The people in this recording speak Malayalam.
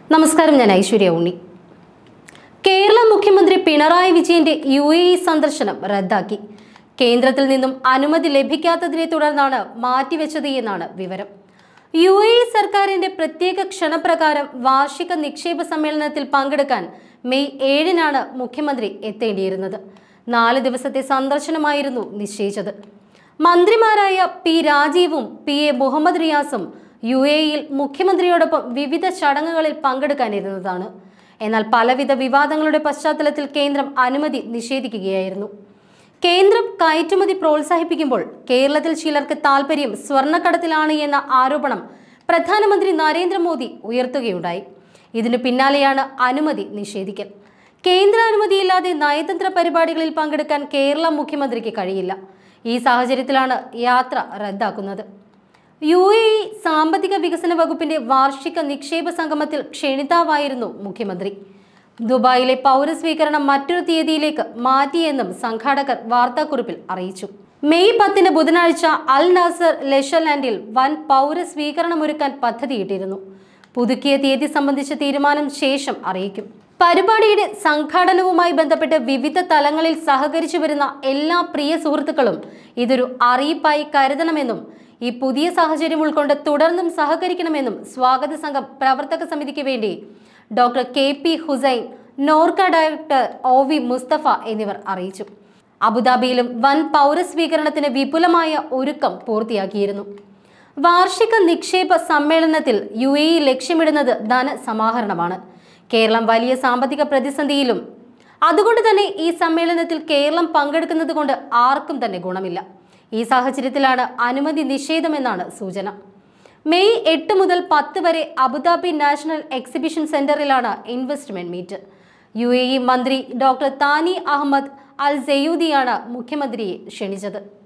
നമസ്കാരം ഞാൻ ഐശ്വര്യ ഉണ്ണി കേരള മുഖ്യമന്ത്രി പിണറായി വിജയന്റെ യു എ ഇ സന്ദർശനം റദ്ദാക്കി കേന്ദ്രത്തിൽ നിന്നും അനുമതി ലഭിക്കാത്തതിനെ തുടർന്നാണ് മാറ്റിവെച്ചത് എന്നാണ് വിവരം യു എ ഇ സർക്കാരിന്റെ പ്രത്യേക ക്ഷണപ്രകാരം വാർഷിക നിക്ഷേപ സമ്മേളനത്തിൽ പങ്കെടുക്കാൻ മെയ് ഏഴിനാണ് മുഖ്യമന്ത്രി എത്തേണ്ടിയിരുന്നത് നാല് ദിവസത്തെ സന്ദർശനമായിരുന്നു നിശ്ചയിച്ചത് മന്ത്രിമാരായ പി രാജീവും പി എ മുഹമ്മദ് റിയാസും യു എയിൽ മുഖ്യമന്ത്രിയോടൊപ്പം വിവിധ ചടങ്ങുകളിൽ പങ്കെടുക്കാനിരുന്നതാണ് എന്നാൽ പലവിധ വിവാദങ്ങളുടെ പശ്ചാത്തലത്തിൽ കേന്ദ്രം അനുമതി നിഷേധിക്കുകയായിരുന്നു കേന്ദ്രം കയറ്റുമതി പ്രോത്സാഹിപ്പിക്കുമ്പോൾ കേരളത്തിൽ ചിലർക്ക് താൽപ്പര്യം സ്വർണ്ണക്കടത്തിലാണ് എന്ന ആരോപണം പ്രധാനമന്ത്രി നരേന്ദ്രമോദി ഉയർത്തുകയുണ്ടായി ഇതിനു പിന്നാലെയാണ് അനുമതി നിഷേധിക്കൽ കേന്ദ്ര അനുമതിയില്ലാതെ നയതന്ത്ര പരിപാടികളിൽ പങ്കെടുക്കാൻ കേരള മുഖ്യമന്ത്രിക്ക് കഴിയില്ല ഈ സാഹചര്യത്തിലാണ് യാത്ര റദ്ദാക്കുന്നത് യു എ ഇ സാമ്പത്തിക വികസന വകുപ്പിന്റെ വാർഷിക നിക്ഷേപ സംഗമത്തിൽ ക്ഷണിതാവായിരുന്നു മുഖ്യമന്ത്രി ദുബായിലെ പൗരസ്വീകരണം മറ്റൊരു തീയതിയിലേക്ക് മാറ്റിയെന്നും സംഘാടകർ വാർത്താക്കുറിപ്പിൽ അറിയിച്ചു മെയ് പത്തിന് ബുധനാഴ്ച അൽ നാസർ ലെഷർലാൻഡിൽ വൻ പൗരസ്വീകരണമൊരുക്കാൻ പദ്ധതിയിട്ടിരുന്നു പുതുക്കിയ തീയതി സംബന്ധിച്ച തീരുമാനം ശേഷം അറിയിക്കും പരിപാടിയുടെ സംഘാടനവുമായി ബന്ധപ്പെട്ട് വിവിധ തലങ്ങളിൽ സഹകരിച്ചു വരുന്ന എല്ലാ പ്രിയ സുഹൃത്തുക്കളും ഇതൊരു അറിയിപ്പായി കരുതണമെന്നും ഈ പുതിയ സാഹചര്യം ഉൾക്കൊണ്ട് തുടർന്നും സഹകരിക്കണമെന്നും സ്വാഗത സംഘം പ്രവർത്തക സമിതിക്ക് വേണ്ടി doctor K P Hussain Norka director O V Mustafa എന്നിവർ അറിയിച്ചു അബുദാബിയിലും വൻ പൗരസ്വീകരണത്തിന് വിപുലമായ ഒരുക്കം പൂർത്തിയാക്കിയിരുന്നു വാർഷിക നിക്ഷേപ സമ്മേളനത്തിൽ യു എ ഇ ലക്ഷ്യമിടുന്നത് ധനസമാഹരണമാണ് കേരളം വലിയ സാമ്പത്തിക പ്രതിസന്ധിയിലും അതുകൊണ്ട് തന്നെ ഈ സമ്മേളനത്തിൽ കേരളം പങ്കെടുക്കുന്നത് കൊണ്ട് ആർക്കും തന്നെ ഗുണമില്ല ഈ സാഹചര്യത്തിലാണ് അനുമതി നിഷേധമെന്നാണ് സൂചന മെയ് എട്ട് മുതൽ പത്ത് വരെ അബുദാബി നാഷണൽ എക്സിബിഷൻ സെന്ററിലാണ് investment meet U A E മന്ത്രി ഡോക്ടർ താനി അഹമ്മദ് അൽ സെയൂദിയാണ് മുഖ്യമന്ത്രിയെ ക്ഷണിച്ചത്